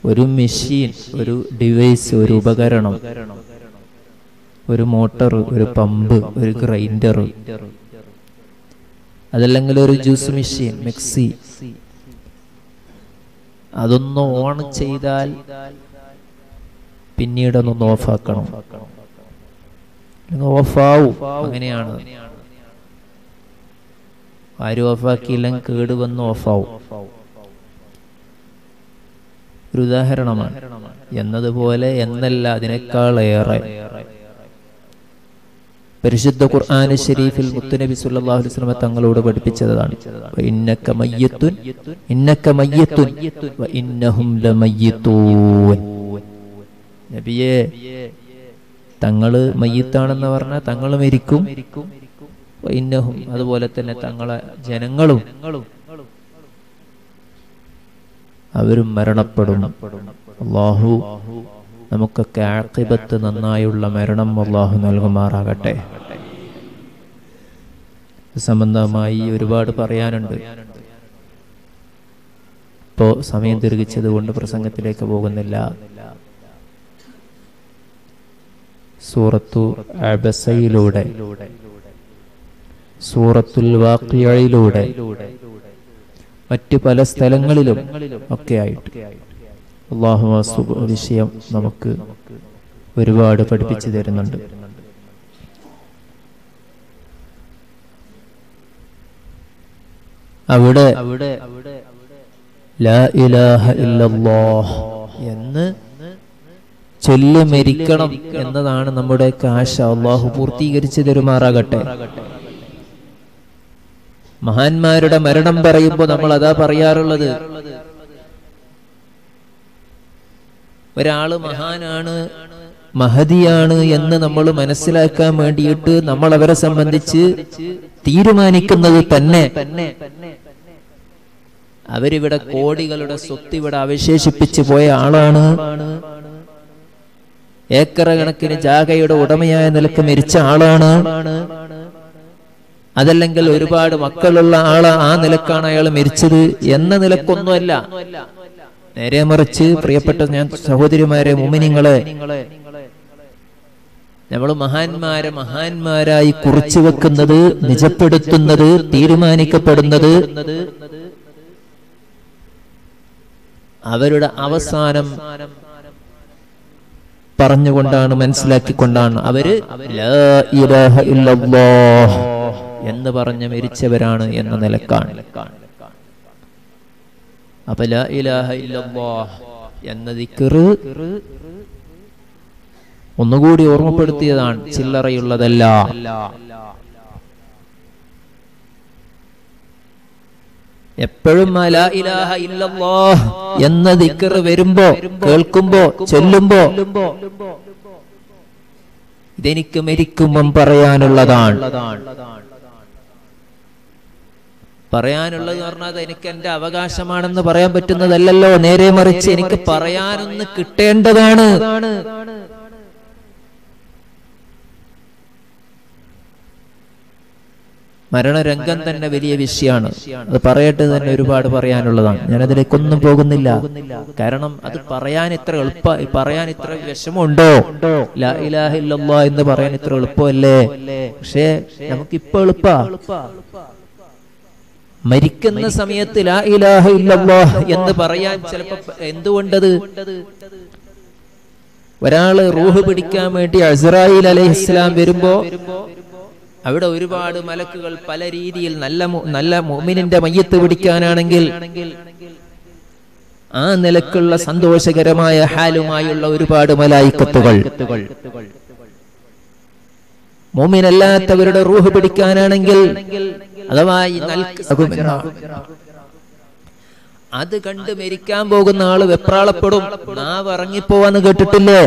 ഒരു മെഷീൻ ഒരു ഡിവൈസ് ഒരു ഉപകരണം ഒരു മോട്ടോർ ഒരു പമ്പ് ഒരു ഗ്രൈൻഡർ അതല്ലെങ്കിൽ ഒരു ജ്യൂസ് മെഷീൻ മിക്സി അതൊന്ന് ഓൺ ചെയ്താൽ പിന്നീട് അതൊന്ന് ഓഫാക്കണം ഓഫാവും അങ്ങനെയാണ് ആരും ഓഫാക്കിയില്ലെങ്കിൽ കേട് വന്ന് ഓഫാവും ഒരു ഉദാഹരണമാണ് എന്നതുപോലെ എന്നല്ല അതിനേക്കാൾ ഏറെ പരിശുദ്ധ ഖുർആൻ ഷരീഫിൽ മുത്തുനബി സല്ലല്ലാഹു അലൈഹി വസല്ലം തങ്ങളോട് പഠിപ്പിച്ചതാണ് ഇന്നക മയ്യത്തുൻ ഇന്നക മയ്യത്തുൻ വ ഇന്നഹും ലമയ്യത്തൂൻ നബിയെ തങ്ങള് മയ്യത്താണെന്ന് പറഞ്ഞാൽ തങ്ങൾ മരിക്കും വ ഇന്നഹും അതുപോലെ തന്നെ തങ്ങളെ ജനങ്ങളും അവരും മരണപ്പെടും അള്ളാഹു നമുക്കൊക്കെ ആക്കിബത്ത് നന്നായുള്ള മരണം അള്ളാഹു നൽകുമാറാകട്ടെ സംബന്ധമായി ഒരുപാട് പറയാനുണ്ട് ഇപ്പോ സമയം ദീർഘിച്ചത് കൊണ്ട് പ്രസംഗത്തിലേക്ക് പോകുന്നില്ല സൂറത്തു അബസയിലൂടെ സൂറത്തുൽ വാക്കിയയിലൂടെ മറ്റു പല സ്ഥലങ്ങളിലും ഒക്കെ ആയിട്ട് അള്ളാഹു ആ വിഷയം നമുക്ക് ഒരുപാട് പഠിപ്പിച്ചു തരുന്നുണ്ട് അവിടെ ലാ ഇലാഹ ഇല്ലല്ലാഹ് എന്ന് ചൊല്ലി മരിക്കണം എന്നതാണ് നമ്മുടെ ആശ അള്ളാഹു പൂർത്തീകരിച്ചു തരുമാറാകട്ടെ മഹാന്മാരുടെ മരണം പറയുമ്പോൾ നമ്മൾ അതാ പറയാറുള്ളത് ഒരാള് മഹാനാണ് മഹതിയാണ് എന്ന് നമ്മൾ മനസ്സിലാക്കാൻ വേണ്ടിയിട്ട് നമ്മൾ അവരെ സംബന്ധിച്ച് തീരുമാനിക്കുന്നത് തന്നെ അവരിവിടെ കോടികളുടെ സ്വത്ത് ഇവിടെ അവശേഷിപ്പിച്ചു പോയ ആളാണ് ഏക്കറ കണക്കിന് ജാഗയുടെ ഉടമയായ നിലക്ക് മരിച്ച ആളാണ് അതല്ലെങ്കിൽ ഒരുപാട് മക്കളുള്ള ആള് ആ നിലക്കാണ് അയാൾ മരിച്ചത് എന്ന നിലക്കൊന്നുമല്ല നേരെ മറിച്ച് പ്രിയപ്പെട്ട ഞാൻ സഹോദരിമാരെ മുമിനിങ്ങളെ നമ്മൾ മഹാന്മാരെ മഹാന്മാരായി കുറിച്ചു വെക്കുന്നത് നിജപ്പെടുത്തുന്നത് തീരുമാനിക്കപ്പെടുന്നത് അവരുടെ അവസാനം പറഞ്ഞുകൊണ്ടാണ് മനസ്സിലാക്കിക്കൊണ്ടാണ് അവര് ലാ ഇലാഹ ഇല്ലല്ലാഹ് എന്ന് പറഞ്ഞ് മരിച്ചവരാണ് എന്ന നിലക്കാണ് അപ്പൊ ലാ ഇലാഹ ഇല്ലല്ലാഹ് എന്ന ദിക്റ് ഒന്നുകൂടി ഓർമ്മപ്പെടുത്തിയതാണ് ചില്ലറയുള്ളതല്ല എപ്പോഴും ആ ലാ ഇലാഹ ഇല്ലല്ലാഹ് എന്ന ദിക്റ് വരുമ്പോ കേൾക്കുമ്പോ ചൊല്ലുമ്പോ ഇതെനിക്ക് മരിക്കുമ്പം പറയാനുള്ളതാണ് പറയാനുള്ളത് പറഞ്ഞാൽ എനിക്ക് എന്റെ അവകാശമാണെന്ന് പറയാൻ പറ്റുന്നതല്ലല്ലോ നേരെ മറിച്ച് എനിക്ക് പറയാനൊന്ന് കിട്ടേണ്ടതാണ് മരണരംഗം തന്നെ വലിയ വിഷയമാണ് അത് പറയട്ടെ തന്നെ ഒരുപാട് പറയാനുള്ളതാണ് ഞാൻ അതിലേക്കൊന്നും പോകുന്നില്ല കാരണം അത് പറയാൻ ഇത്ര എളുപ്പ പറയാൻ ഇത്ര വിഷമമുണ്ടോ ലാ ഇലാഹ ഇല്ലല്ലാ എന്ന് പറയാൻ ഇത്ര എളുപ്പമല്ലേ പക്ഷേ നമുക്കിപ്പോ എളുപ്പ മരിക്കുന്ന സമയത്ത് ലാ ഇലാഹ ഇല്ലല്ലാ എന്ന് പറയാൻ ചിലപ്പോ എന്തുകൊണ്ടത് ഒരാള് റൂഹ് പിടിക്കാൻ വേണ്ടി അസ്രായിൽ അലൈഹിസ്ലാം വരുമ്പോ അവിടെ ഒരുപാട് മലക്കുകൾ പല രീതിയിൽ നല്ല നല്ല മോമിനിന്റെ മയ്യത്ത് പിടിക്കാനാണെങ്കിൽ ആ നിലക്കുള്ള സന്തോഷകരമായ ഹാലുമായുള്ള ഒരുപാട് മലായിക്കത്തുകൾ മോമിനല്ലാത്തവരുടെ റൂഹ് പിടിക്കാനാണെങ്കിൽ അഥവാ ഈ അത് കണ്ട് മരിക്കാൻ പോകുന്ന ആള് വെപ്രാളപ്പെടും നാവ് ഇറങ്ങിപ്പോവാന്ന് കേട്ടിട്ടില്ലേ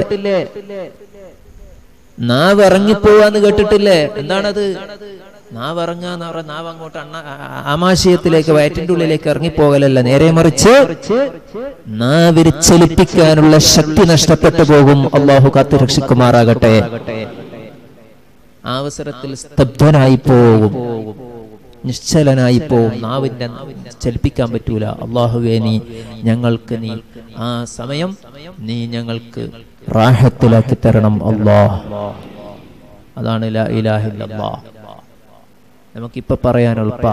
നാവ് ഇറങ്ങിപ്പോവാന്ന് കേട്ടിട്ടില്ലേ എന്താണത് നാവ് ഇറങ്ങാന്ന് പറഞ്ഞ നാവ് അങ്ങോട്ട് അണ്ണ ആമാശയത്തിലേക്ക് വയറ്റിന്റെ ഉള്ളിലേക്ക് ഇറങ്ങിപ്പോകലല്ല നേരെ മറിച്ച് നാവിരി ചലിപ്പിക്കാനുള്ള ശക്തി നഷ്ടപ്പെട്ടു പോകും അള്ളാഹു കാത്തു രക്ഷിക്കുമാറാകട്ടെ ആ അവസരത്തിൽ സ്തബ്ധനായി പോകും നിശ്ചലനായി പോവും നാവിൻ്റെ ചലിപ്പിക്കാൻ പറ്റൂല അള്ളാഹുവേ നീ ഞങ്ങൾക്ക് നീ ആ സമയം നീ ഞങ്ങൾക്ക് റാഹത്തിലാക്കി തരണം അള്ളാഹ് അതാണ് ലാ ഇലാഹ ഇല്ലല്ലാഹ് നമുക്കിപ്പൊ പറയാൻ എളുപ്പ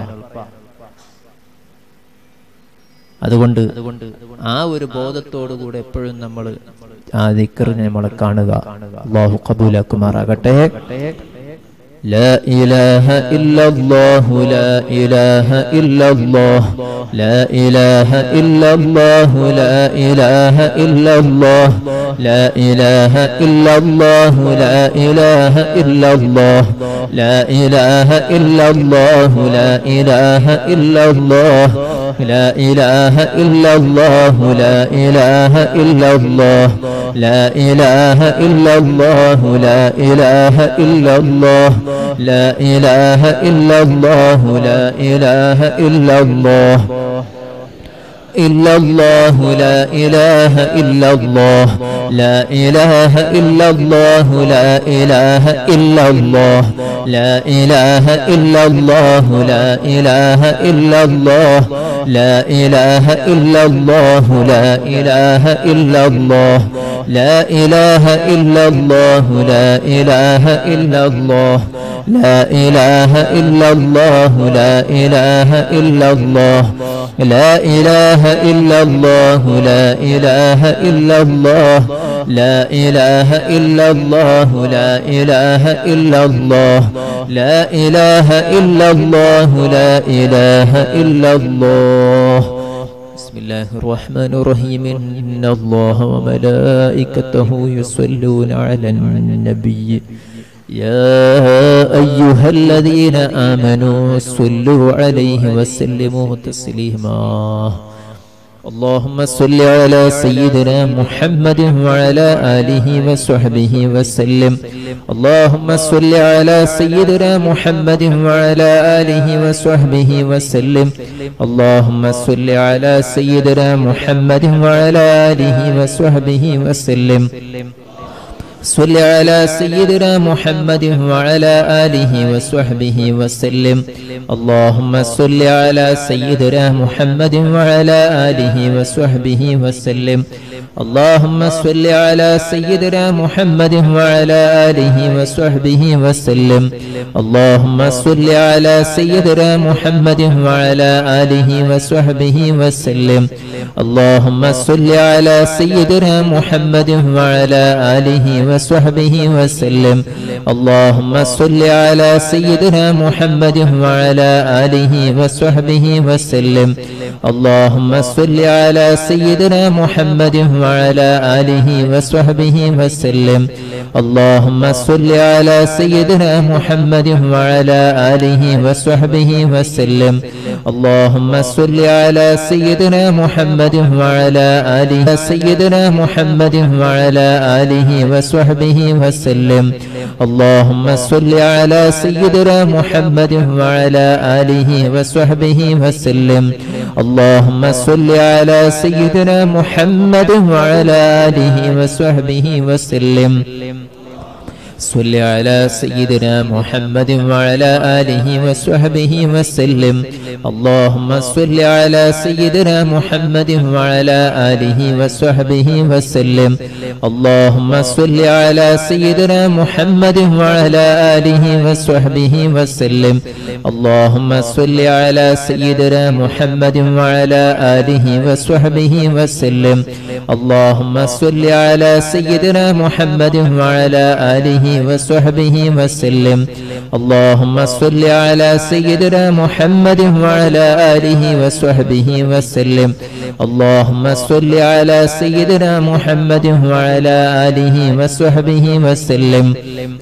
അതുകൊണ്ട് ആ ഒരു ബോധത്തോടു കൂടെ എപ്പോഴും നമ്മൾ ആ ദിക്കറിനെ നമ്മളെ കാണുക അള്ളാഹു കബൂലാക്കുമാറാകട്ടെ لا إله إلا الله لا إله إلا الله لا إله إلا الله لا إله إلا الله لا إله إلا الله لا إله إلا الله لا إله إلا الله لا إله إلا الله لا إله إلا الله لا إله إلا الله لا إله إلا الله لا إله إلا الله لا إله إلا الله لا إله إلا الله إلا الله لا إله إلا الله لا إله إلا الله لا إله إلا الله لا إله إلا الله لا إله إلا الله لا إله إلا الله لا إله إلا الله لا إله إلا الله لا إله إلا الله لا إله إلا الله لا إله إلا الله لا إله إلا الله لا إله إلا الله لا إله إلا الله لا إله إلا الله لا إله إلا الله لا إله إلا الله بسم الله الرحمن الرحيم إن الله وملائكته يصلون على النبي يا أيها الذين آمنوا صلوا عليه وسلموا تسليما اللهم صل على سيدنا محمد وعلى آله وصحبه وسلم اللهم صل على سيدنا محمد وعلى آله وصحبه وسلم اللهم صل على سيدنا محمد وعلى آله وصحبه وسلم صل على سيدنا محمد وعلى آله وصحبه وسلم اللهم صل على سيدنا محمد وعلى آله وصحبه وسلم اللهم صل على سيدنا محمد وعلى آله وصحبه وسلم اللهم صل على سيدنا محمد وعلى آله وصحبه وسلم اللهم صل على سيدنا محمد وعلى آله وصحبه وسلم اللهم صل على سيدنا محمد وعلى آله وصحبه وسلم اللهم صل على سيدنا محمد وعلى آله وصحبه وسلم اللهم صل على سيدنا محمد وعلى آله وصحبه وسلم اللهم صل على سيدنا محمد وعلى آله سيدنا محمد وعلى آله وصحبه وسلم اللهم صل على سيدنا محمد وعلى آله وصحبه وسلم اللهم صل على سيدنا محمد وعلى آله وصحبه وسلم صل على سيدنا محمد وعلى آله وصحبه وسلم اللهم صل على سيدنا محمد وعلى آله وصحبه وسلم اللهم صل على سيدنا محمد وعلى آله وصحبه وسلم اللهم صل على سيدنا محمد وعلى آله وصحبه وسلم اللهم صل على سيدنا محمد وعلى آله وصحبه وسلم اللهم صل على سيدنا محمد وعلى آله وصحبه وسلم اللهم صل على سيدنا محمد وعلى آله وصحبه وسلم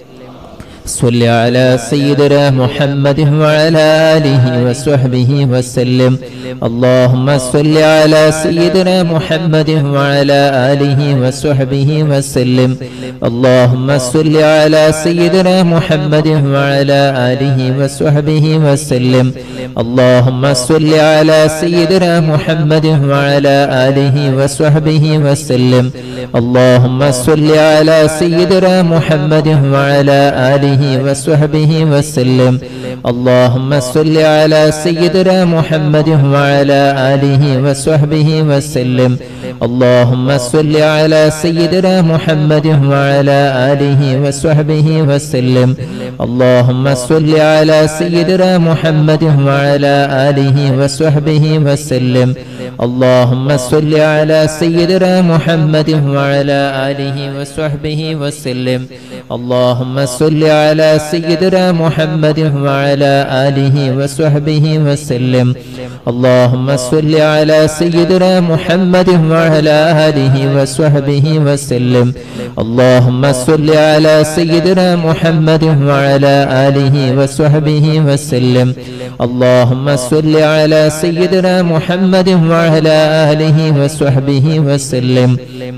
صل على سيدنا محمد وعلى آله وصحبه وسلم اللهم صل على سيدنا محمد وعلى آله وصحبه وسلم اللهم صل على سيدنا محمد وعلى آله وصحبه وسلم اللهم صل على سيدنا محمد وعلى آله وصحبه وسلم اللهم صل على سيدنا محمد وعلى آله وصحبه وسلم اللهم صل على سيدنا محمد وعلى آله وصحبه وسلم اللهم صل على سيدنا محمد وعلى آله وصحبه وسلم اللهم صل على سيدنا محمد وعلى آله وصحبه وسلم اللهم صل على سيدنا محمد وعلى آله وصحبه وسلم اللهم صل على سيدنا محمد وعلى آله وصحبه وسلم اللهم صل على سيدنا محمد وعلى آله وصحبه وسلم اللهم صل على سيدنا محمد وعلى آله وصحبه وسلم اللهم صل على سيدنا محمد وعلى آله وصحبه وسلم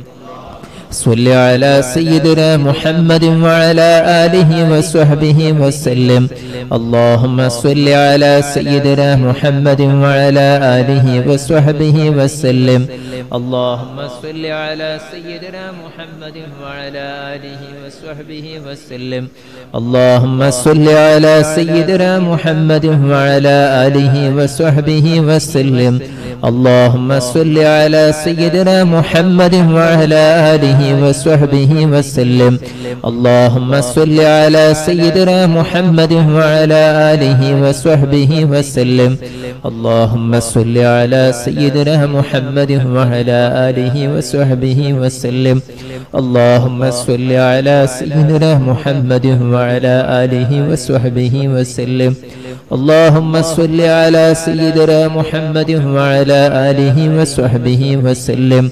صل على سيدنا محمد وعلى آله وصحبه وسلم اللهم صل على سيدنا محمد وعلى آله وصحبه وسلم اللهم صل على سيدنا محمد وعلى آله وصحبه وسلم اللهم صل على سيدنا محمد وعلى آله وصحبه وسلم اللهم صل على سيدنا محمد وعلى آله وصحبه وسلم اللهم صل على سيدنا محمد وعلى آله وصحبه وسلم اللهم صل على سيدنا محمد وعلى آله وصحبه وسلم اللهم صل على سيدنا محمد وعلى آله وصحبه وسلم اللهم صل على سيدنا محمد وعلى آله وصحبه وسلم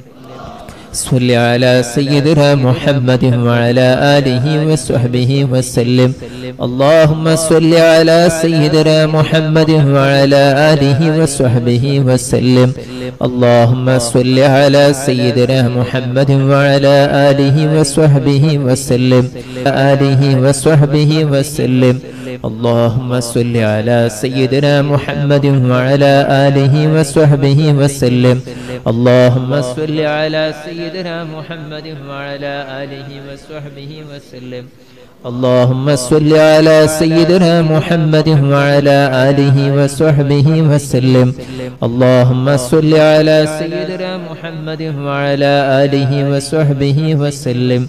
صل على سيدنا محمد وعلى آله وصحبه وسلم اللهم صل على سيدنا محمد وعلى آله وصحبه وسلم اللهم صل على سيدنا محمد وعلى آله وصحبه وسلم آله وصحبه وسلم اللهم صل على سيدنا محمد وعلى آله وصحبه وسلم اللهم صل على سيدنا محمد وعلى آله وصحبه وسلم اللهم صل على سيدنا محمد وعلى آله وصحبه وسلم اللهم صل على سيدنا محمد وعلى آله وصحبه وسلم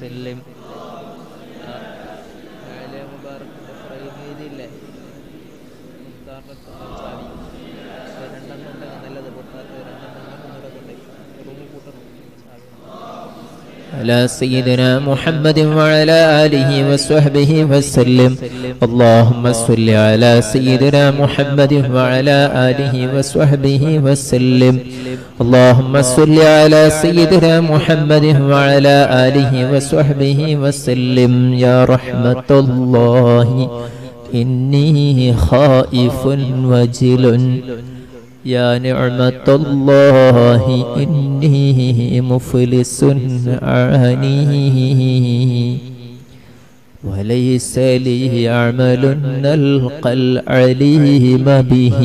على سيدنا محمد وعلى آله وصحبه وسلم اللهم صل على سيدنا محمد وعلى آله وصحبه وسلم اللهم صل على سيدنا محمد وعلى آله وصحبه وسلم يا رحمة الله إني خائف وجل يا نعمة الله إني مفلس عاني وليس لي عمل نلقى العليم به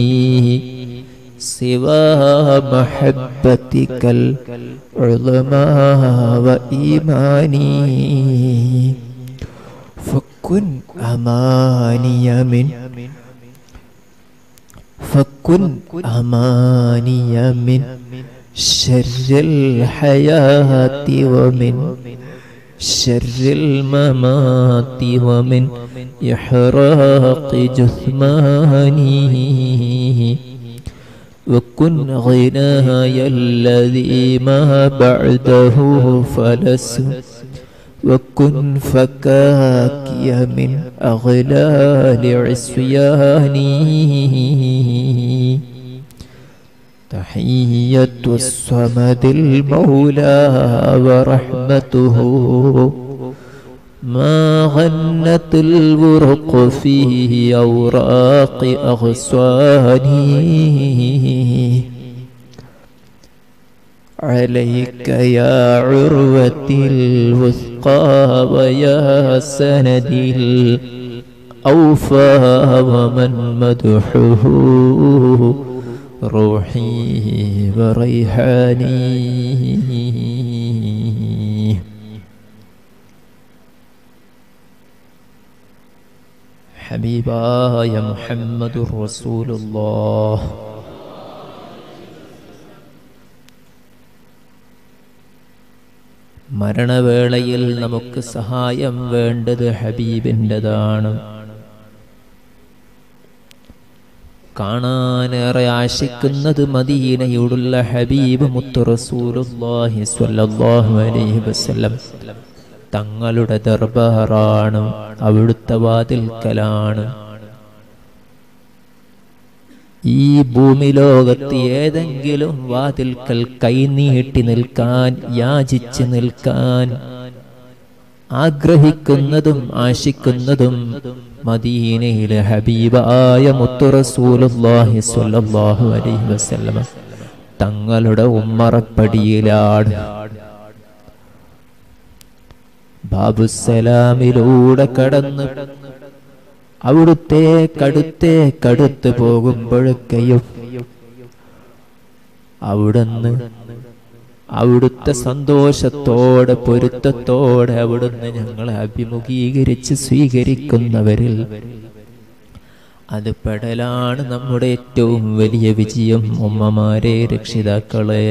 سوى محبتك العظمى وإيماني فكن أماني من فكن أماني من شر الحياة ومن شر الممات ومن إحراق جثماني وكن غناي الذي ما بعده فلس وكن فكاكي من أغلال عصياني تحية الصمد المولى ورحمته ما غنت الورق في أوراق أغصاني عليك يا عروة الوثقى ويا سندي الأوفى ومن مدحه روحي وريحاني ഹബീബായ മുഹമ്മദുർ റസൂലുള്ളാഹ് മരണവേളയിൽ നമുക്ക് സഹായം വേണ്ടത് ഹബീബിൻ്റെതാണ് കാണാനേറെ ആശിക്കുന്നത് മദീനയോടുള്ള ഹബീബ് മുത്തു റസൂലുള്ളാഹി സ്വല്ലല്ലാഹു അലൈഹി വസല്ലം തങ്ങളുടെ ദർബാറാണ് അവിടുത്തെ വാതിൽക്കലാണ് ഈ ഭൂമി ലോകത്ത് ഏതെങ്കിലും വാതിൽക്കൽ കൈനീട്ടി നിൽക്കാൻ യാചിച്ച് നിൽക്കാൻ ആഗ്രഹിക്കുന്നതും ആശിക്കുന്നതും മദീനയിലെ ഹബീബായ മുത്തുറസൂലുള്ളാഹി സ്വല്ലല്ലാഹു അലൈഹി വസല്ലമ തങ്ങളുടെ ഉമ്മറപ്പടിയിലാണ് ബാബുസലാമിലൂടെ കടന്ന് അവിടുത്തെ കടുത്തേ കടുത്ത് പോകുമ്പോഴൊക്കെയും അവിടുന്ന് അവിടുത്തെ സന്തോഷത്തോടെ പൊരുത്തത്തോടെ അവിടുന്ന് ഞങ്ങളെ അഭിമുഖീകരിച്ച് സ്വീകരിക്കുന്നവരിൽ അത് പെടലാണ് നമ്മുടെ ഏറ്റവും വലിയ വിജയം ഉമ്മമാരെ രക്ഷിതാക്കളെ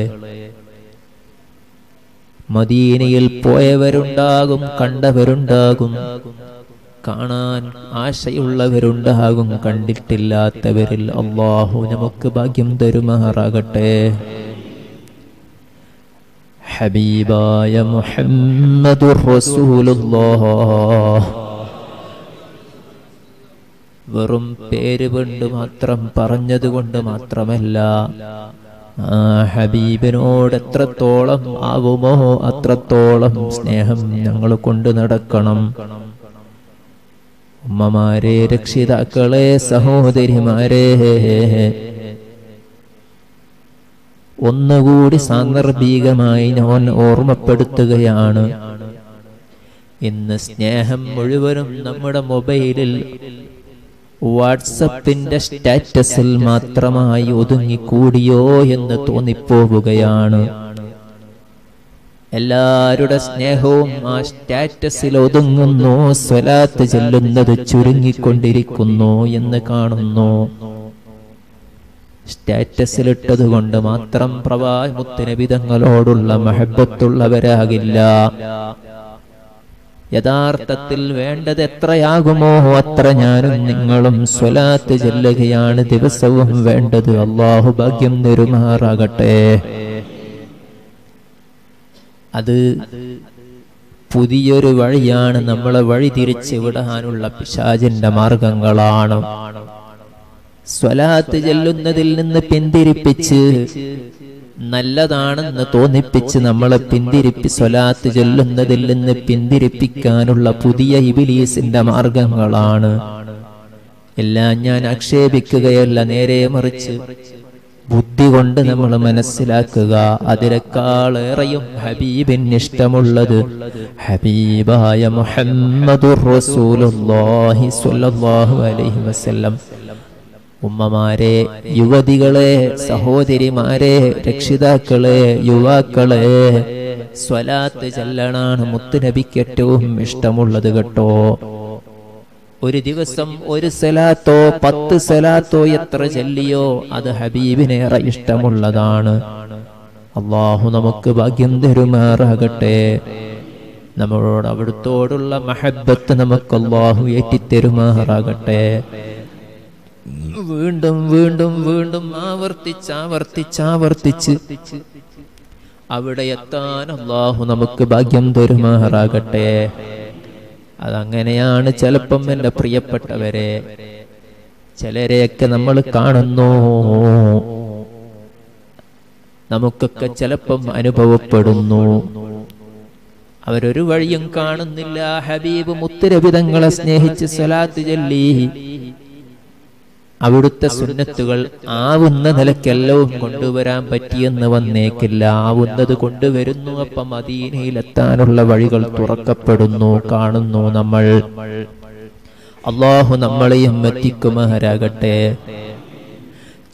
മദീനയിൽ പോയവരുണ്ടാകും കണ്ടവരുണ്ടാകും കാണാൻ ആശയുള്ളവരുണ്ടാകും കണ്ടിട്ടില്ലാത്തവരിൽ അള്ളാഹു നമുക്ക് ഭാഗ്യം തരുമാറാകട്ടെ ഹബീബായ മുഹമ്മദുർ റസൂലുള്ളാഹ് വെറും പേര് കൊണ്ട് മാത്രം പറഞ്ഞതുകൊണ്ട് മാത്രമല്ല ആ ഹബീബിനോട് എത്രത്തോളം ആവുമോ അത്രത്തോളം സ്നേഹം ഞങ്ങൾ കൊണ്ട് നടക്കണം ഉമ്മമാരെ രക്ഷിതാക്കളെ സഹോദരിമാരെ ഒന്നുകൂടി സാന്ദർഭികമായി ഞാൻ ഓർമ്മപ്പെടുത്തുകയാണ് ഇന്ന് സ്നേഹം മുഴുവനും നമ്മുടെ മൊബൈലിൽ വാട്സപ്പിന്റെ സ്റ്റാറ്റസിൽ മാത്രമായി ഒതുങ്ങിക്കൂടിയോ എന്ന് തോന്നിപ്പോവുകയാണ് എല്ലാവരുടെ സ്നേഹവും ആ സ്റ്റാറ്റസിൽ ഒതുങ്ങുന്നു സ്വലാത്ത് ചെല്ലുന്നത് ചുരുങ്ങിക്കൊണ്ടിരിക്കുന്നു എന്ന് കാണുന്നു സ്റ്റാറ്റസിലിട്ടത് കൊണ്ട് മാത്രം പ്രവാമുത്തനബിതങ്ങളോടുള്ള മഹബത്തുള്ളവരാകില്ല യഥാർത്ഥത്തിൽ വേണ്ടത് എത്രയാകുമോ അത്ര ഞാനും നിങ്ങളും സ്വലാത്ത് ചെല്ലുകയാണ് ദിവസവും വേണ്ടത് അള്ളാഹു ഭാഗ്യം നെരുമാറാകട്ടെ അത് പുതിയൊരു വഴിയാണ് നമ്മളെ വഴി തിരിച്ച് വിടാനുള്ള പിശാചിന്റെ മാർഗങ്ങളാണ് സ്വലാത്ത് ചെല്ലുന്നതിൽ നിന്ന് പിന്തിരിപ്പിച്ച് നല്ലതാണെന്ന് തോന്നിപ്പിച്ച് നമ്മളെ പിന്തിരിപ്പി സ്വലാത്ത് ചൊല്ലുന്നതിൽ നിന്ന് പിന്തിരിപ്പിക്കാനുള്ള പുതിയ ഇബിലീസിന്റെ മാർഗങ്ങളാണ് എല്ലാം ഞാൻ ആക്ഷേപിക്കുകയല്ല നേരെ മറിച്ച് ബുദ്ധി കൊണ്ട് നമ്മൾ മനസ്സിലാക്കുക അതിനേക്കാളേറെയും ഹബീബിന് ഇഷ്ടമുള്ളത് ഹബീബായ മുഹമ്മദുർ റസൂലുള്ളാഹി സ്വല്ലല്ലാഹു അലൈഹി വസല്ലം ഉമ്മമാരെ യുവതികളെ സഹോദരിമാരെ രക്ഷിതാക്കളെ യുവാക്കളെ സ്വലാത്ത് ചെല്ലണാണ് മുത്തുനബിക്ക് ഏറ്റവും ഇഷ്ടമുള്ളത് കേട്ടോ ഒരു ദിവസം ഒരു സലാത്തോ പത്ത് സലാത്തോ എത്ര ചെല്ലിയോ അത് ഹബീബിനേറെ ഇഷ്ടമുള്ളതാണ് അള്ളാഹു നമുക്ക് ഭാഗ്യം തരുമാറാകട്ടെ നമ്മളോട് അവിടുത്തോടുള്ള മഹബത്ത് നമുക്ക് അള്ളാഹു ഏറ്റിത്തരുമാറാകട്ടെ വീണ്ടും വീണ്ടും വീണ്ടും ആവർത്തിച്ച് ആവർത്തിച്ച് ആവർത്തിച്ച് അവിടെ എത്താൻ അള്ളാഹു നമുക്ക് ഭാഗ്യം തരുമാറാകട്ടെ അതങ്ങനെയാണ് ചിലപ്പം എൻ്റെ പ്രിയപ്പെട്ടവരെ ചിലരെയൊക്കെ നമ്മൾ കാണുന്നു നമുക്കൊക്കെ ചിലപ്പം അനുഭവപ്പെടുന്നു അവരൊരു വഴിയും കാണുന്നില്ല ഹബീബ് മുത്തുരവിധങ്ങളെ സ്നേഹിച്ച് സ്വലാത്ത് ചൊല്ലി അവിടുത്തെ സുന്നത്തുകൾ ആവുന്ന നിലക്കെല്ലവും കൊണ്ടുവരാൻ പറ്റിയെന്ന് വന്നേക്കില്ല ആവുന്നത് കൊണ്ടുവരുന്നു അപ്പൊ മദീനയിലെത്താനുള്ള വഴികൾ തുറക്കപ്പെടുന്നു കാണുന്നു നമ്മൾ അള്ളാഹു നമ്മളെയും എത്തിക്കുമാരാകട്ടെ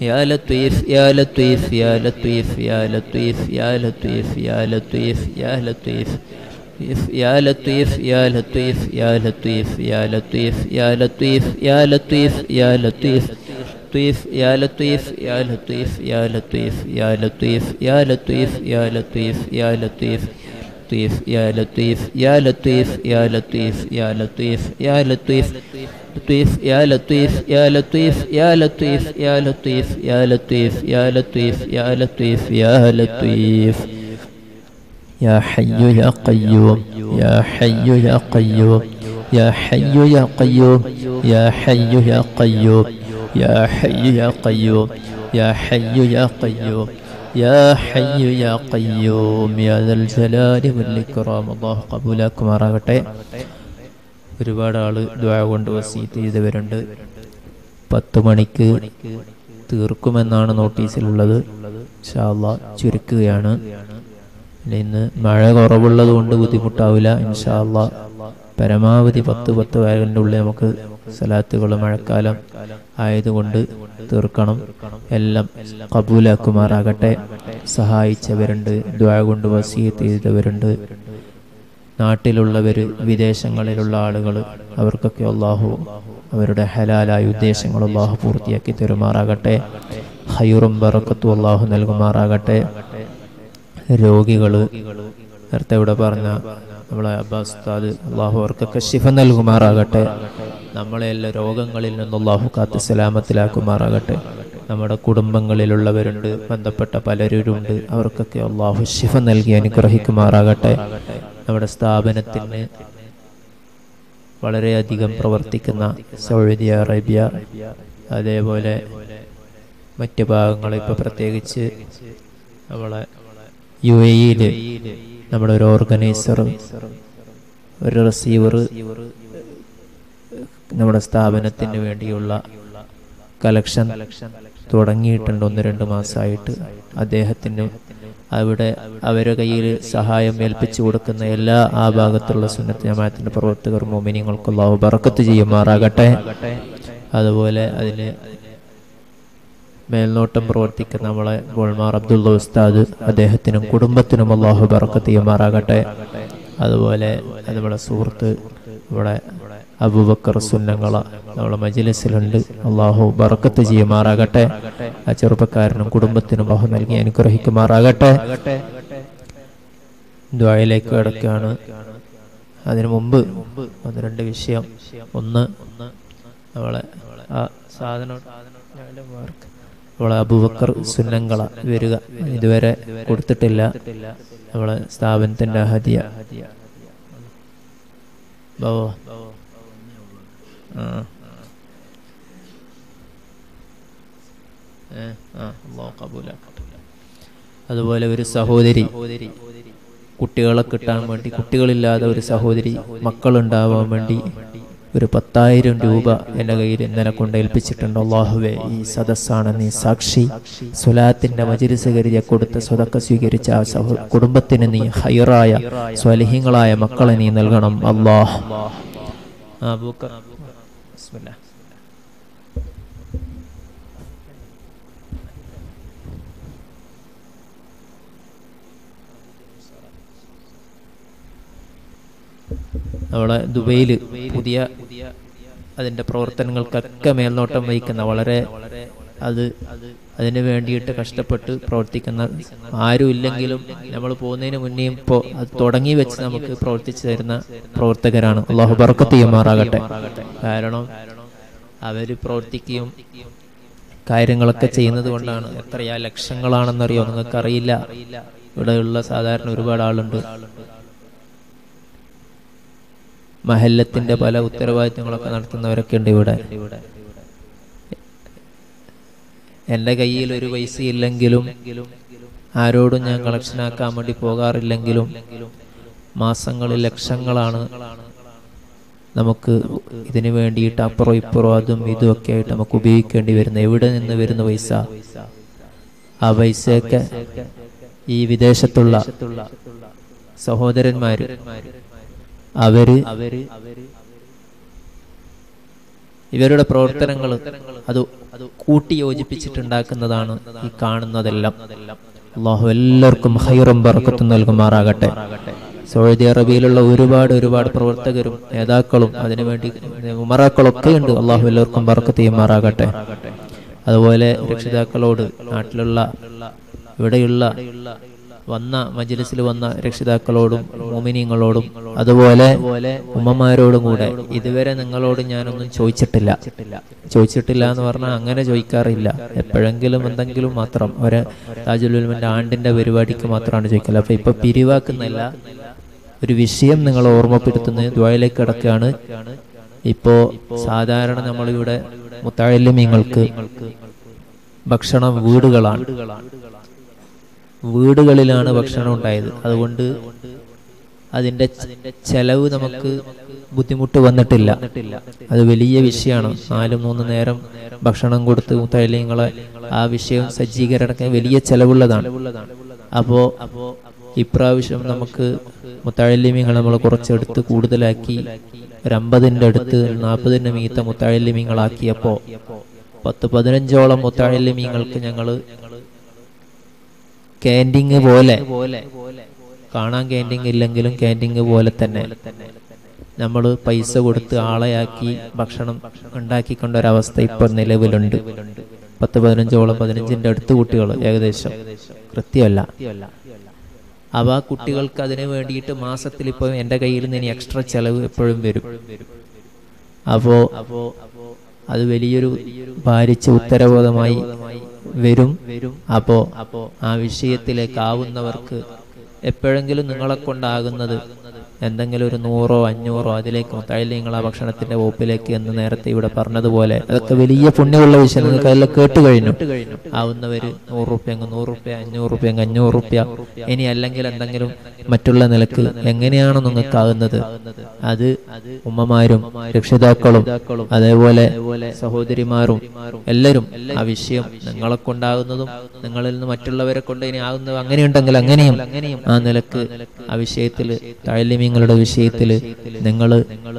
يا لطيف يا لطيف يا لطيف يا لطيف يا لطيف يا لطيف يا لطيف يا لطيف يا لطيف يا لطيف يا لطيف يا لطيف يا لطيف يا لطيف لطيف يا لطيف يا لطيف يا لطيف يا لطيف يا لطيف يا لطيف يا لطيف لطيف يا لطيف يا لطيف يا لطيف يا لطيف يا لطيف لطيف يا لطيف يا لطيف يا لطيف يا لطيف يا لطيف يا لطيف يا لطيف يا لطيف يا حي يا قيوم يا حي يا قيوم يا حي يا قيوم يا حي يا قيوم يا حي يا قيوم يا حي يا قيوم يا حي يا قيوم يا ذا الجلال والإكرام الله قبوലാക്കുമാറാകട്ടെ ഒരുപാട് ആള് ദ്വാ കൊണ്ട് വസീത്ത് ചെയ്തവരുണ്ട് പത്ത് മണിക്ക് തീർക്കുമെന്നാണ് നോട്ടീസിലുള്ളത് ഇൻഷാല്ല ചുരുക്കുകയാണ് പിന്നെ ഇന്ന് മഴ കുറവുള്ളത് കൊണ്ട് ബുദ്ധിമുട്ടാവില്ല ഇൻഷാല്ല പരമാവധി പത്ത് പത്ത് വയലിൻ്റെ ഉള്ളിൽ നമുക്ക് സലാത്തുകൾ മഴക്കാലം ആയതുകൊണ്ട് തീർക്കണം എല്ലാം കബൂലാക്കുമാറാകട്ടെ സഹായിച്ചവരുണ്ട് ദ്വാ കൊണ്ട് വസീത്ത് ചെയ്തവരുണ്ട് നാട്ടിലുള്ളവർ വിദേശങ്ങളിലുള്ള ആളുകൾ അവർക്കൊക്കെ അള്ളാഹു അവരുടെ ഹലാലായ ഉദ്ദേശങ്ങൾ അള്ളാഹു പൂർത്തിയാക്കി തരുമാറാകട്ടെ ഹൈറും ബറക്കത്തും അള്ളാഹു നൽകുമാറാകട്ടെ രോഗികൾ നേരത്തെ ഇവിടെ പറഞ്ഞ നമ്മളെ അബ്ബാസ് ഉസ്താദ് അള്ളാഹു അവർക്കൊക്കെ ശിഫ നൽകുമാറാകട്ടെ നമ്മളെ എല്ലാ രോഗങ്ങളിൽ നിന്ന് അള്ളാഹു കാത്ത് സലാമത്തിലാക്കുമാറാകട്ടെ നമ്മുടെ കുടുംബങ്ങളിലുള്ളവരുണ്ട് ബന്ധപ്പെട്ട പലരുണ്ട് അവർക്കൊക്കെ അള്ളാഹു ശിഫ നൽകി അനുഗ്രഹിക്കുമാറാകട്ടെ നമ്മുടെ സ്ഥാപനത്തിന് വളരെയധികം പ്രവർത്തിക്കുന്ന സൗദി അറേബ്യ അതേപോലെ മറ്റ് ഭാഗങ്ങൾ ഇപ്പോൾ പ്രത്യേകിച്ച് നമ്മളെ യു എയിൽ നമ്മുടെ ഒരു ഓർഗനൈസർ ഒരു റിസീവർ നമ്മുടെ സ്ഥാപനത്തിന് വേണ്ടിയുള്ള കലക്ഷൻ തുടങ്ങിയിട്ടുണ്ട് ഒന്ന് രണ്ട് മാസമായിട്ട് അദ്ദേഹത്തിന് അവിടെ അവരുടെ കയ്യിൽ സഹായം ഏൽപ്പിച്ചു കൊടുക്കുന്ന എല്ലാ ആ ഭാഗത്തുള്ള സുന്നത്ത് ജമാഅത്തിന്റെ പ്രവർത്തകർ മോമിനിയങ്ങൾക്ക് അള്ളാഹു ബറക്കത്ത് ചെയ്യുമാറാകട്ടെ അതുപോലെ അതിന് മേൽനോട്ടം പ്രവർത്തിക്കുന്ന നമ്മളെ ഗോൾമാർ അബ്ദുള്ള ഉസ്താദ് അദ്ദേഹത്തിനും കുടുംബത്തിനും അള്ളാഹു ബറക്കത്ത് ചെയ്യുമാറാകട്ടെ അതുപോലെ നമ്മളെ സുഹൃത്ത് ഇവിടെ അബൂബക്കർ സുന്നങ്ങള നമ്മളെ മജിലിസിലുണ്ട് അള്ളാഹു ബറക്കത്ത് ചെയ്യുമാറാകട്ടെ ആ ചെറുപ്പക്കാരനും കുടുംബത്തിനും ബഹു നൽകി അനുഗ്രഹിക്കുമാറാകട്ടെ ദ്വായയിലേക്ക് കിടക്കുകയാണ് അതിനു മുമ്പ് ഒന്ന് രണ്ട് വിഷയം ഒന്ന് നമ്മളെ ആ സാധനം നമ്മളെ അബൂബക്കർ സുന്നങ്ങള വരിക ഇതുവരെ കൊടുത്തിട്ടില്ല നമ്മളെ സ്ഥാപനത്തിന്റെ ഹദിയ ബാവോ ആ ഏ, ആ, അല്ലാഹു കബൂലാക്കട്ടെ. അതുപോലെ ഒരു സഹോദരി കുട്ടികളെ കിട്ടാൻ വേണ്ടി കുട്ടികളില്ലാതെ ഒരു സഹോദരി മക്കളുണ്ടാവാൻ വേണ്ടി ഒരു പത്തായിരം രൂപ എൻ്റെ കയ്യിൽ ഇന്നലെ കൊണ്ട് ഏൽപ്പിച്ചിട്ടുണ്ട് അള്ളാഹുവെ ഈ സദസ്സാണ് നീ സാക്ഷി സുലാത്തിന്റെ മജിരിസ് കരുതിയ കൊടുത്ത സ്വതക്ക സ്വീകരിച്ച ആ സഹോ കുടുംബത്തിന് നീ ഹൈറായ സ്വലഹിങ്ങളായ മക്കളെ നീ നൽകണം അള്ളാഹ് ആ ബൂക്കർ ബിസ്മില്ലാ നമ്മുടെ ദുബൈയിൽ പുതിയ അതിന്റെ പ്രവർത്തനങ്ങൾക്കൊക്കെ മേൽനോട്ടം വഹിക്കുന്ന വളരെ അത് അതിന് വേണ്ടിയിട്ട് കഷ്ടപ്പെട്ട് പ്രവർത്തിക്കുന്ന ആരും ഇല്ലെങ്കിലും നമ്മൾ പോകുന്നതിന് മുന്നേയും ഇപ്പോൾ അത് തുടങ്ങി വെച്ച് നമുക്ക് പ്രവർത്തിച്ചു തരുന്ന പ്രവർത്തകരാണ് അള്ളാഹു ബർക്കത്ത് ചെയ്യുമാറാകട്ടെ കാരണം അവര് പ്രവർത്തിക്കുകയും കാര്യങ്ങളൊക്കെ ചെയ്യുന്നത് കൊണ്ടാണ് എത്രയാ ലക്ഷങ്ങളാണെന്നറിയോ നിങ്ങൾക്കറിയില്ല ഇവിടെയുള്ള സാധാരണ ഒരുപാട് ആളുണ്ട് മഹല്ലത്തിന്റെ പല ഉത്തരവാദിത്തങ്ങളൊക്കെ നടത്തുന്നവരൊക്കെ ഉണ്ട് ഇവിടെ എൻ്റെ കയ്യിൽ ഒരു പൈസ ഇല്ലെങ്കിലും ആരോടും ഞാൻ കളക്ഷൻ ആക്കാൻ വേണ്ടി പോകാറില്ലെങ്കിലും മാസങ്ങളിൽ ലക്ഷങ്ങളാണ് നമുക്ക് ഇതിനു വേണ്ടിയിട്ട് അപ്പുറം ഇപ്പുറം അതും ഇതും ഒക്കെ ആയിട്ട് നമുക്ക് ഉപയോഗിക്കേണ്ടി വരുന്നത് എവിടെ നിന്ന് വരുന്ന പൈസ ആ പൈസയൊക്കെ ഈ വിദേശത്തുള്ള സഹോദരന്മാര് അവര് ഇവരുടെ പ്രവർത്തനങ്ങൾ അത് കൂട്ടി യോജിപ്പിച്ചിട്ടുണ്ടാക്കുന്നതാണ് ഈ കാണുന്നതെല്ലാം അള്ളാഹു എല്ലാവർക്കും ഹൈറും ബർക്കത്തും നൽകുമാറാകട്ടെ സൗദി അറേബ്യയിലുള്ള ഒരുപാട് ഒരുപാട് പ്രവർത്തകരും നേതാക്കളും അതിനുവേണ്ടി ഉമറാക്കളൊക്കെ ഉണ്ട് അള്ളാഹു എല്ലാവർക്കും ബർക്കത്ത് ചെയ്യുമാറാകട്ടെ അതുപോലെ രക്ഷിതാക്കളോട് നാട്ടിലുള്ള ഇവിടെയുള്ള വന്ന മജ്ലിസിൽ വന്ന രക്ഷിതാക്കളോടും മോമിനിയങ്ങളോടും അതുപോലെ ഉമ്മമാരോടും കൂടെ ഇതുവരെ നിങ്ങളോട് ഞാനൊന്നും ചോദിച്ചിട്ടില്ല ചോദിച്ചിട്ടില്ല എന്ന് പറഞ്ഞാൽ അങ്ങനെ ചോദിക്കാറില്ല എപ്പോഴെങ്കിലും എന്തെങ്കിലും മാത്രം ഒരു താജുലുൽമന്റെ ആണ്ടിന്റെ പരിപാടിക്ക് മാത്രമാണ് ചോദിക്കല് അപ്പൊ ഇപ്പൊ പിരിവാക്കുന്നില്ല ഒരു വിഷയം നിങ്ങൾ ഓർമ്മപ്പെടുത്തുന്നത് ദ്വായിലേക്ക് കിടക്കുകയാണ് ഇപ്പോ സാധാരണ നമ്മളിവിടെ മുത്താഴല്യമീങ്ങൾക്ക് ഭക്ഷണം വീടുകളാണ് വീടുകളിലാണ് ഭക്ഷണം ഉണ്ടായത് അതുകൊണ്ട് അതിന്റെ ചെലവ് നമുക്ക് ബുദ്ധിമുട്ട് വന്നിട്ടില്ല അത് വലിയ വിഷയമാണ് നാല് മൂന്ന് നേരം ഭക്ഷണം കൊടുത്ത് മുത്തലിങ്ങളെ ആ വിഷയം സജ്ജീകരണത്തിന് വലിയ ചെലവുള്ളതാണ് അപ്പോ ഇപ്രാവശ്യം നമുക്ക് മുത്താഴല്യമീങ്ങൾ നമ്മൾ കുറച്ചെടുത്ത് കൂടുതലാക്കി ഒരു അമ്പതിൻ്റെ അടുത്ത് നാൽപ്പതിൻ്റെ മീത്ത മുത്താഴല്യമീങ്ങളാക്കിയപ്പോ പത്ത് പതിനഞ്ചോളം മുത്താഴല്യമീങ്ങൾക്ക് ഞങ്ങള് ക്യാൻറ്റീങ് പോലെ കാണാൻ ക്യാൻറ്റീങ് ഇല്ലെങ്കിലും ക്യാൻറ്റീങ് പോലെ തന്നെ നമ്മൾ പൈസ കൊടുത്ത് ആളെയാക്കി ഭക്ഷണം ഉണ്ടാക്കിക്കൊണ്ട ഒരവസ്ഥ ഇപ്പൊ നിലവിലുണ്ട് പത്ത് പതിനഞ്ചോളം പതിനഞ്ചിന്റെ അടുത്ത് കുട്ടികൾ ഏകദേശം കൃത്യമല്ല അവ ആ കുട്ടികൾക്ക് അതിന് വേണ്ടിയിട്ട് മാസത്തിൽ ഇപ്പോൾ എൻ്റെ കയ്യിൽ നിന്ന് ഇനി എക്സ്ട്രാ ചെലവ് എപ്പോഴും വരും അപ്പോ അത് വലിയൊരു ഭാരിച്ച ഉത്തരവാദമായി വരും അപ്പോ ആ വിഷയത്തിലേക്ക് ആവുന്നവർക്ക് എപ്പോഴെങ്കിലും നിങ്ങളെ കൊണ്ടാകുന്നത് എന്തെങ്കിലും ഒരു നൂറോ അഞ്ഞൂറോ അതിലേക്ക് മൊത്തം നിങ്ങൾ ആ ഭക്ഷണത്തിന്റെ വകുപ്പിലേക്ക് എന്ന് നേരത്തെ ഇവിടെ പറഞ്ഞതുപോലെ അതൊക്കെ വലിയ പുണ്യമുള്ള വിഷയം നിങ്ങൾക്ക് അതെല്ലാം കേട്ട് കഴിഞ്ഞു ആവുന്നവര് നൂറ് റുപ്യ അങ്ങ് നൂറ് റുപ്യ അഞ്ഞൂറ് റുപ്യ അങ്ങ് അഞ്ഞൂറ് റുപ്യ ഇനി അല്ലെങ്കിൽ എന്തെങ്കിലും മറ്റുള്ള നിലക്ക് എങ്ങനെയാണോ നിങ്ങൾക്ക് ആകുന്നത് അത് ഉമ്മമാരും രക്ഷിതാക്കളും അതേപോലെ സഹോദരിമാരും എല്ലാവരും ആ വിഷയം നിങ്ങളെ കൊണ്ടാകുന്നതും നിങ്ങളിൽ നിന്ന് മറ്റുള്ളവരെ കൊണ്ട് ഇനി ആകുന്നത് അങ്ങനെയുണ്ടെങ്കിൽ അങ്ങനെയും ആ നിലക്ക് ആ വിഷയത്തിൽ താഴ്ലിമ്യങ്ങളുടെ വിഷയത്തിൽ നിങ്ങൾ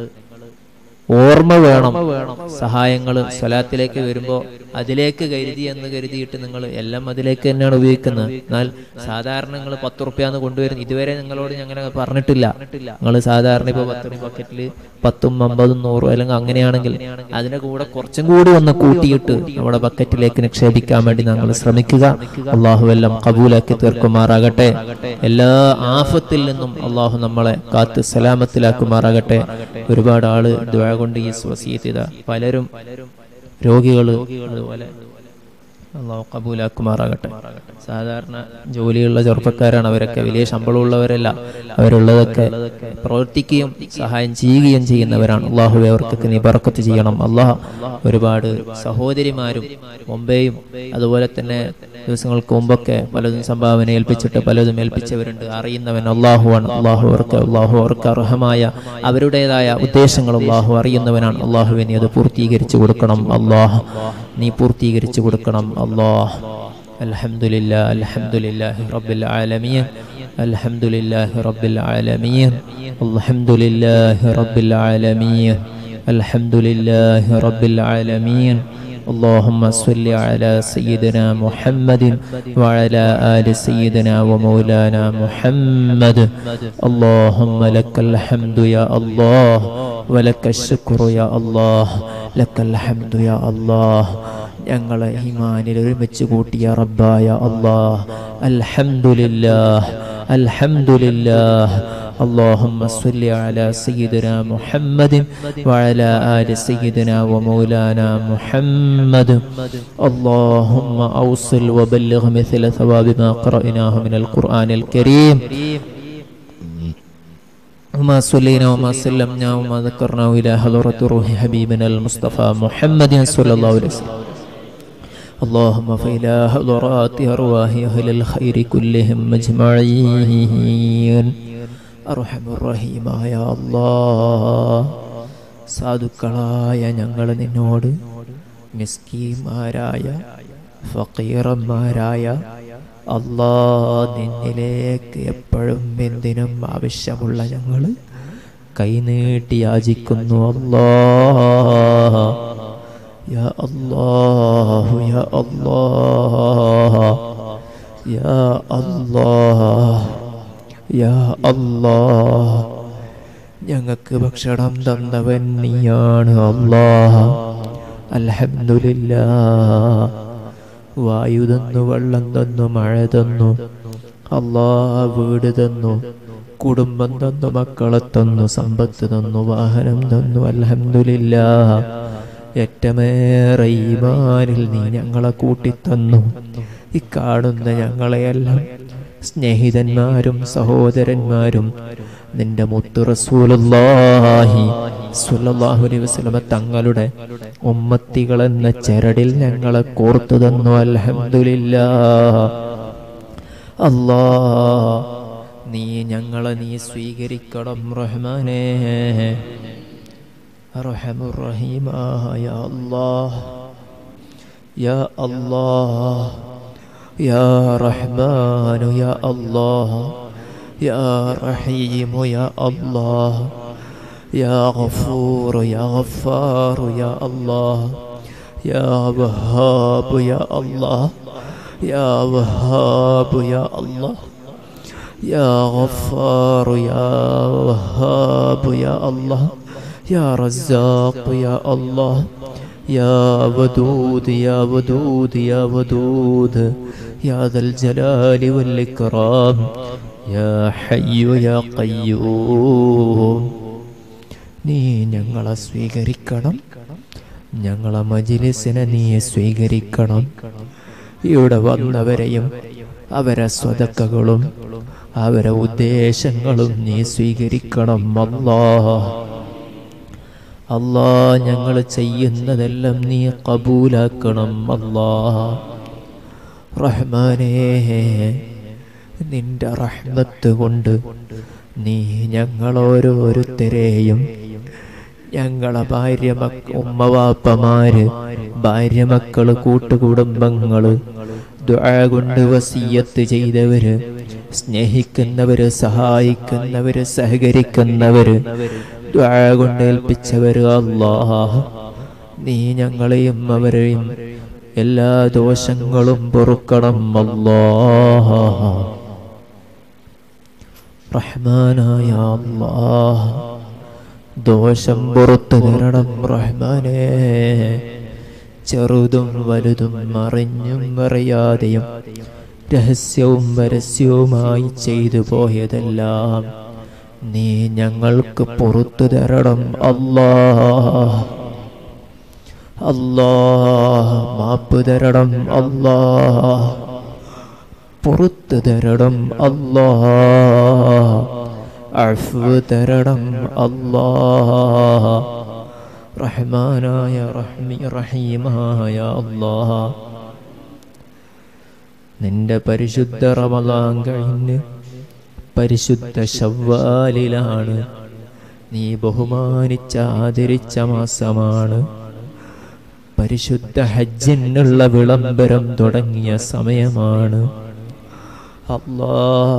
ഓർമ്മ വേണം സഹായങ്ങൾ സ്വലാത്തിലേക്ക് വരുമ്പോൾ അതിലേക്ക് കരുതി എന്ന് കരുതിയിട്ട് നിങ്ങൾ എല്ലാം അതിലേക്ക് തന്നെയാണ് ഉപയോഗിക്കുന്നത് എന്നാൽ സാധാരണ നിങ്ങൾ പത്ത് റുപ്യാന്ന് കൊണ്ടുവരുന്ന ഇതുവരെ നിങ്ങളോട് ഞാൻ അങ്ങനെ പറഞ്ഞിട്ടില്ല നിങ്ങൾ സാധാരണ ഇപ്പോൾ പത്ത് ബക്കറ്റിൽ പത്തും അമ്പതും നൂറും അല്ലെങ്കിൽ അങ്ങനെയാണെങ്കിൽ അതിന്റെ കൂടെ കുറച്ചും കൂടി ഒന്ന് കൂട്ടിയിട്ട് നമ്മുടെ ബക്കറ്റിലേക്ക് നിക്ഷേപിക്കാൻ വേണ്ടി ഞങ്ങൾ ശ്രമിക്കുക അള്ളാഹു എല്ലാം കബൂലാക്കി തീർക്കുമാറാകട്ടെ എല്ലാ ആഫത്തിൽ നിന്നും അള്ളാഹു നമ്മളെ കാത്ത് സലാമത്തിലാക്കുമാറാകട്ടെ ഒരുപാട് ആള് ദ്വാ കൊണ്ട് ഈ വസീയത്ത് ചെയ്ത പലരും രോഗികള് അതുപോലെ അള്ളാഹു കബൂലാക്കുമാറാകട്ടെ സാധാരണ ജോലിയുള്ള ചെറുപ്പക്കാരാണ് അവരൊക്കെ വലിയ ശമ്പളമുള്ളവരല്ല അവരുള്ളതൊക്കെ പ്രവർത്തിക്കുകയും സഹായം ചെയ്യുകയും ചെയ്യുന്നവരാണ് അള്ളാഹു അവർക്കൊക്കെ നീ ബർക്കത്ത് ചെയ്യണം അള്ളാഹ് ഒരുപാട് സഹോദരിമാരും മുമ്പേയും അതുപോലെ തന്നെ ദിവസങ്ങൾക്ക് മുമ്പൊക്കെ പലതും സംഭാവന ഏൽപ്പിച്ചിട്ട് പലതും ഏൽപ്പിച്ചവരുണ്ട് അറിയുന്നവൻ അള്ളാഹുവാണ് അള്ളാഹു അവർക്ക് അള്ളാഹു അവർക്ക് അർഹമായ അവരുടേതായ ഉദ്ദേശങ്ങൾ അള്ളാഹു അറിയുന്നവനാണ് അള്ളാഹുവിനെ അത് പൂർത്തീകരിച്ചു കൊടുക്കണം അള്ളാഹ് നീ പൂർത്തീകരിച്ചു കൊടുക്കണം അള്ളാഹ് الحمد لله الحمد لله رب العالمين الحمد لله رب العالمين الحمد لله رب العالمين الحمد لله رب العالمين اللهم صل على سيدنا محمد وعلى آل سيدنا ومولانا محمد اللهم لك الحمد يا الله ولك الشكر يا الله لك الحمد يا الله ഞങ്ങളെ ഈമാനിൽ ഒരുമിച്ച് കൂട്ടിയ റബ്ബായ അള്ളാഹ് അൽഹംദുലില്ലാഹ് അൽഹംദുലില്ലാഹ് اللهم صل على سيدنا محمد وعلى آل سيدنا ومولانا محمد اللهم أوصل وبلغ مثل ثواب ما قرأناه من القرآن الكريم وما صلينا وما سلمنا وما ذكرنا إلى حضرة روح حبيبنا المصطفى محمد صلى الله عليه وسلم اللهم فإلى حضرات أرواح أهل الخير كلهم أجمعين أرحم الرحيم يا الله സാധുക്കളായ ഞങ്ങൾ നിന്നോട് മിസ്കീമാരായ ഫക്കീറന്മാരായ അല്ലാ നിന്നിലേക്ക് എപ്പോഴും എന്തിനും ആവശ്യമുള്ള ഞങ്ങൾ കൈനീട്ടി യാചിക്കുന്നു അല്ലാ يا الله يا الله يا الله يا الله ഞങ്ങൾക്ക് ഭക്ഷണം തന്നവൻ നീയാണ് അല്ലാഹ് അൽഹംദുലില്ലാ വായു തന്നു വെള്ളം തന്നു മഴ തന്നു അല്ലാ വീട് തന്നു കുടുംബം തന്നു മക്കളെ തന്നു സമ്പത്ത് തന്നു വാഹനം തന്നു അൽഹംദുലില്ലാ ഏറ്റമേറെ ഈമാനിൽ നീ ഞങ്ങളെ കൂട്ടിത്തന്നു ഈ കാണുന്ന ഞങ്ങളെയെല്ലാം സ്നേഹിതന്മാരും സഹോദരന്മാരും നിന്റെ മുത്തു റസൂലുള്ളാഹി സ്വല്ലല്ലാഹു അലൈഹി വസല്ലമ തങ്ങളുടെ ഉമ്മത്തികൾ എന്ന ചരടിൽ ഞങ്ങളെ കോർത്തു തന്നു അൽഹംദുലില്ലാ അല്ലാ നീ ഞങ്ങളെ നീ സ്വീകരിക്കണം റഹ്മാനേ റഹമുറഹീമായ അല്ലാഹ് യാ അല്ലാഹ് യാ റഹ്മാനു യാ അല്ലാഹ് യാ റഹീമു യാ അല്ലാഹ് യാ ഗഫൂറു യാ ഗഫാറു യാ അല്ലാഹ് യാ വഹാബു യാ അല്ലാഹ് യാ വഹാബു യാ അല്ലാഹ് يا غفار يا وهاب يا الله يا رزاق يا الله يا ودود يا ودود يا ودود يا ذا الجلال والإكرام يا حي يا قيوم നീ ഞങ്ങളെ സ്വീകരിക്കണം ഞങ്ങളെ മജിലിസിനെ നീ സ്വീകരിക്കണം ഇവിടെ വന്നവരെയും അവരെ സ്വതക്കകളും അവരെ ഉദ്ദേശങ്ങളും നീ സ്വീകരിക്കണം അല്ലാ അല്ലാ ഞങ്ങൾ ചെയ്യുന്നതെല്ലാം നീ കബൂലാക്കണം അല്ലാ റഹ്മാനേ നിന്റെ റഹ്മത്ത് കൊണ്ട് നീ ഞങ്ങളോരോരുത്തരെയും ഞങ്ങളെ ഭാര്യ മക്ക ഉമ്മവാപ്പമാര് ഭാര്യ മക്കള് കൂട്ടുകുടുംബങ്ങള് ദുആ കൊണ്ട് വസീയത്ത് ചെയ്തവര് സ്നേഹിക്കുന്നവര് സഹായിക്കുന്നവര് സഹകരിക്കുന്നവര് ദുആ കൊണ്ട് ഏൽപ്പിച്ചവര് അല്ലാഹ് നീ ഞങ്ങളെയും അവരെയും എല്ലാ ദോഷങ്ങളും പൊറുക്കണം അല്ലാഹ് റഹ്മാനായ അല്ലാഹ് ദോഷം പുറത്തു തരണം റഹ്മാനേ ചെറുതും വലുതും അറിഞ്ഞും അറിയാതെയും രഹസ്യവും പരസ്യവുമായി ചെയ്തു പോയതെല്ലാം നീ ഞങ്ങൾക്ക് പുറത്തു തരണം അല്ലാ അല്ലാ മാപ്പ് തരണം അല്ലാ പുറത്തു തരണം അല്ലാ അഫ്വ് തരണം അല്ലാ റഹ്മാനായ റഹ്മി റഹീമായ അല്ലാ നിന്റെ പരിശുദ്ധ റമദാൻ കഴിഞ്ഞ് പരിശുദ്ധ ശവ്വാലിലാണ് നീ ബഹുമാനിച്ച ആദരിച്ച മാസമാണ് പരിശുദ്ധ ഹജ്ജിനുള്ള വിളംബരം തുടങ്ങിയ സമയമാണ് അല്ലാ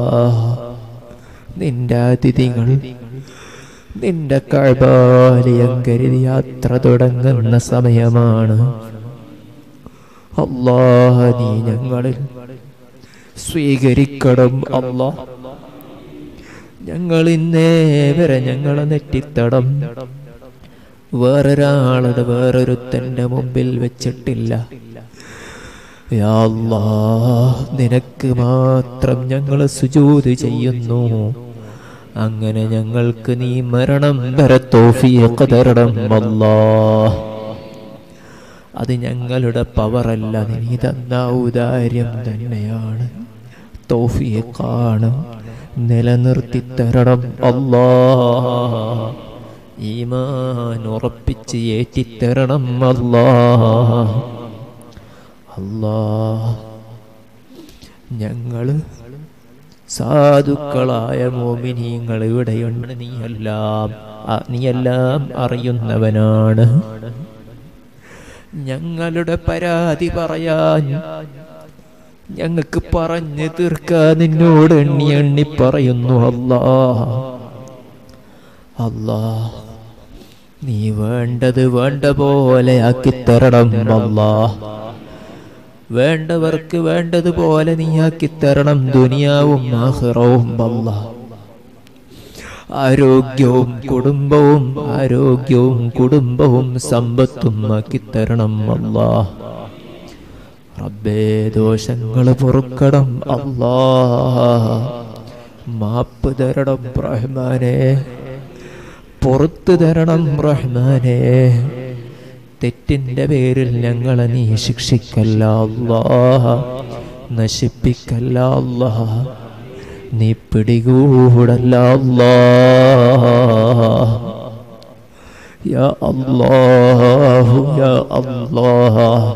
നിന്റെ അതിഥികൾ നിന്റെ കഴബാലയം കരുതി യാത്ര തുടങ്ങുന്ന സമയമാണ് അല്ലാഹ നീ ഞങ്ങളിൽ സ്വീകരിക്കണം അല്ലാ ഞങ്ങൾ ഇന്നേ വരെ ഞങ്ങളെ നെറ്റിത്തടം വേറൊരാളുടെ വേറൊരുത്തന്റെ മുമ്പിൽ വെച്ചിട്ടില്ല യാ അല്ലാ നിനക്ക് മാത്രം ഞങ്ങൾ സുജൂത് ചെയ്യുന്നു അങ്ങനെ ഞങ്ങൾക്ക് നീ മരണം വരെ തോഫിയൊക്കെ തരണം അല്ലാ അത് ഞങ്ങളുടെ പവറല്ല നീ തന്ന ഔദാര്യം തന്നെയാണ് തോഫിയേക്കാണ് നിലനിർത്തി തരണം അല്ലാ ഈമാൻ ഉറപ്പിച്ച് ഏറ്റിത്തരണം അല്ലാ അല്ലാ ഞങ്ങള് സാധുക്കളായ മോമിനിയങ്ങൾ ഇവിടെയുണ്ട് നീയെല്ലാം അ- നീയെല്ലാം അറിയുന്നവനാണ് ഞങ്ങളുടെ പരാതി പറയാൻ ഞങ്ങൾക്ക് പറഞ്ഞു തീർക്കാൻ നിന്നോട് എണ്ണി എണ്ണി പറയുന്നു അല്ലാ അല്ലാ നീ വേണ്ടത് വേണ്ട പോലെ ആക്കിത്തരണം അല്ലാ വേണ്ടവർക്ക് വേണ്ടതുപോലെ നീ ആക്കിത്തരണം ദുനിയാവും ആഹ്റവും അല്ലാ ആരോഗ്യവും കുടുംബവും ആരോഗ്യവും കുടുംബവും സമ്പത്തും ആക്കിത്തരണം അല്ലാ റബ്ബേ ദോഷങ്ങൾ പൊറുക്കണം അല്ലാ മാപ്പ് തരണം റഹ്മാനെ പുറത്തു തരണം റഹ്മാനെ തെറ്റിന്റെ പേരിൽ ഞങ്ങളെ നീ ശിക്ഷിക്കല്ല അല്ലാ നശിപ്പിക്കല്ല അല്ലാ നീ പിടികൂടല്ല അല്ലാ യാ അല്ലാഹു യാ അല്ലാഹ്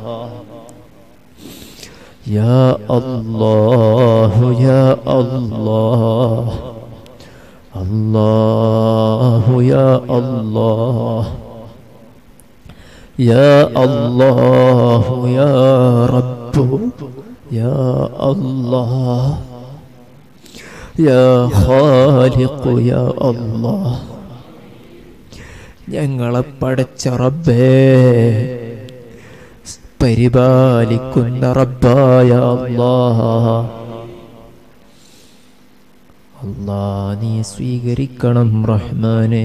يا الله يا الله الله يا الله يا الله يا رب يا الله يا خالق يا الله ഞങ്ങളെ പടച്ച റബ്ബേ പരിപാലിക്കുന്ന റബ്ബായ അല്ലാഹ് അല്ലാ നീ സ്വീകരിക്കണം റഹ്മാനെ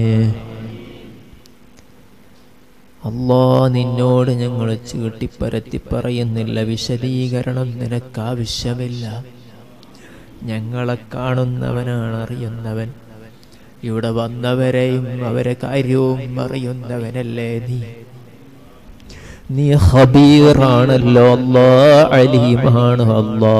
അല്ലാ നിന്നോട് ഞങ്ങൾ ചീട്ടിപ്പരത്തി പറയുന്നില്ല വിശദീകരണം നിനക്ക് ആവശ്യമില്ല ഞങ്ങളെ കാണുന്നവനാണ് അറിയുന്നവൻ ഇവിടെ വന്നവരെയും അവരെ കാര്യവും അറിയുന്നവനല്ലേ നീ നീ ഹബീറാണല്ലോ അല്ലാ അലീമാണ് അല്ലാ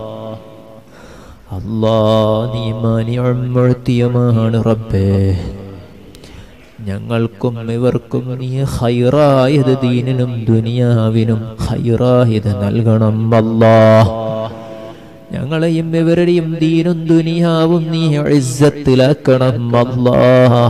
അല്ലാ നീ മാനിയമാണ് റബ്ബേ ഞങ്ങൾക്കും ഇവർക്കും നീ ഹൈറായത് ദീനിനും ദുനിയാവിനും ഹൈറായത് നൽകണം അല്ലാ ഞങ്ങളെയും ഇവരുടെയും ദീനും ദുനിയാവും നീ ഇസ്സത്തിലാക്കണം അല്ലാ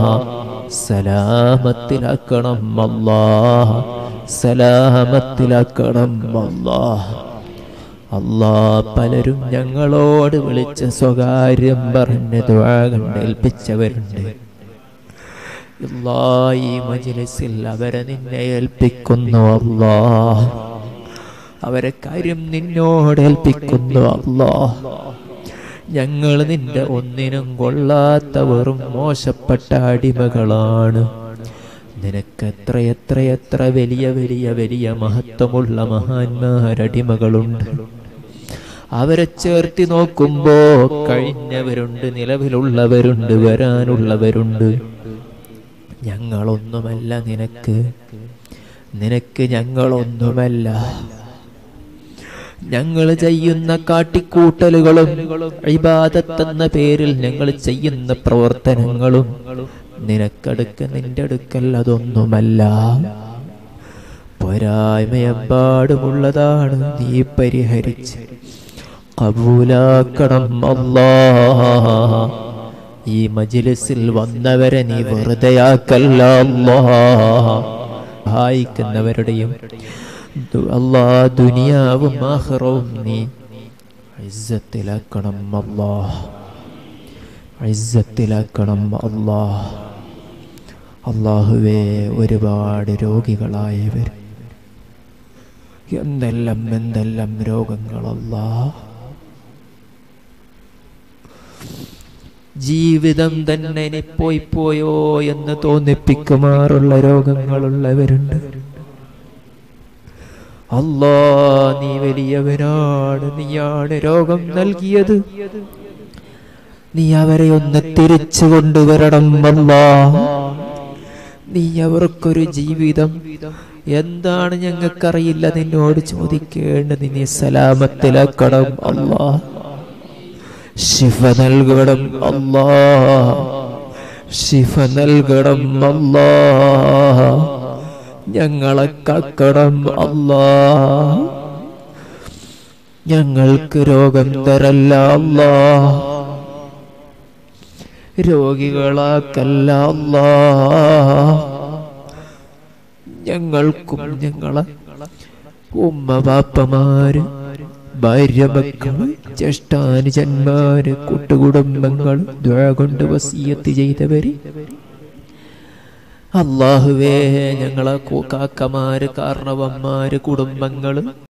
സലാമത്തിലാക്കണം അല്ലാ സലാമത്തിലാക്കണം അല്ലാ അല്ലാ പലരും ഞങ്ങളോട് വിളിച്ച സ്വകാര്യം പറഞ്ഞ് ദുആ കണ്ടേൽപ്പിച്ചവരുണ്ട് അല്ലാ ഈ മജ്ലിസിൽ അവരെ നിന്നെ ഏൽപ്പിക്കുന്നു അല്ലാ അവരെ കാര്യം നിന്നോട് ഏൽപ്പിക്കുന്നു അല്ലാ ഞങ്ങൾ നിന്റെ ഒന്നിനും കൊള്ളാത്ത വെറും മോശപ്പെട്ട അടിമകളാണ് നിനക്ക് എത്ര എത്ര എത്ര വലിയ വലിയ വലിയ മഹത്വമുള്ള മഹാന്മാരടിമകളുണ്ട് അവരെ ചേർത്തി നോക്കുമ്പോ കഴിഞ്ഞവരുണ്ട് നിലവിലുള്ളവരുണ്ട് വരാനുള്ളവരുണ്ട് ഞങ്ങളൊന്നുമല്ല നിനക്ക് നിനക്ക് ഞങ്ങളൊന്നുമല്ല ഞങ്ങൾ ചെയ്യുന്ന കാട്ടിക്കൂട്ടലുകളും ഇബാദത്തെന്ന പേരിൽ ഞങ്ങൾ ചെയ്യുന്ന പ്രവർത്തനങ്ങളും നിനക്കടുക്ക നിന്റെ അടുക്കൽ അതൊന്നുമല്ല പോരായ്മയെമ്പാടുമുള്ളതാണ് നീ പരിഹരിച്ച് കബൂലാക്കണം അല്ലാ ഈ മജിലിസിൽ വന്നവരെ നീ വെറുതെയാക്കല്ല അല്ലാ സഹായിക്കുന്നവരുടെയും അല്ലാ ദുനിയാവും ആഹ്റവും നീ ഇസ്സത്തിലാക്കണം അല്ലാ ഇസ്സത്തിലാക്കണം അല്ലാ അള്ളാഹുവേ ഒരുപാട് രോഗികളായവർ എന്തെല്ലാം എന്തെല്ലാം രോഗങ്ങളല്ലാ ജീവിതം തന്നെ ഇനി പോയി പോയോ എന്ന് തോന്നിപ്പിക്കുമാറുള്ള രോഗങ്ങളുള്ളവരുണ്ട് അല്ലാ നീ വലിയവനാണ് നീയാണ് രോഗം നൽകിയത് നീ അവരെ ഒന്ന് തിരിച്ചു കൊണ്ടുവരണം അല്ലാ നീ അവർക്കൊരു ജീവിതം എന്താണ് ഞങ്ങൾക്കറിയില്ല നിന്നോട് ചോദിക്കേണ്ടത് നീ സലാമത്തിലാക്കണം അല്ലാ ശിഫ നൽകണം അല്ലാ ശിഫ നൽകണം അല്ലാ ഞങ്ങളെ കാക്കണം അല്ലാ ഞങ്ങൾക്ക് രോഗം തരല്ല അല്ലാ രോഗികളാക്കല്ല അല്ലാ ഞങ്ങൾക്കും ഞങ്ങളെ ഉമ്മ ബാപ്പമാര് ഭാര്യ മക്കള് ജ്യേഷ്ഠാനുജന്മാര് കൂട്ടുകുടുംബങ്ങൾ ദ്വാ കൊണ്ട് വസീയത്ത് ചെയ്തവര് അള്ളാഹുവേ ഞങ്ങളെ കു- കാക്കമാര് കാരണവന്മാര് കുടുംബങ്ങള്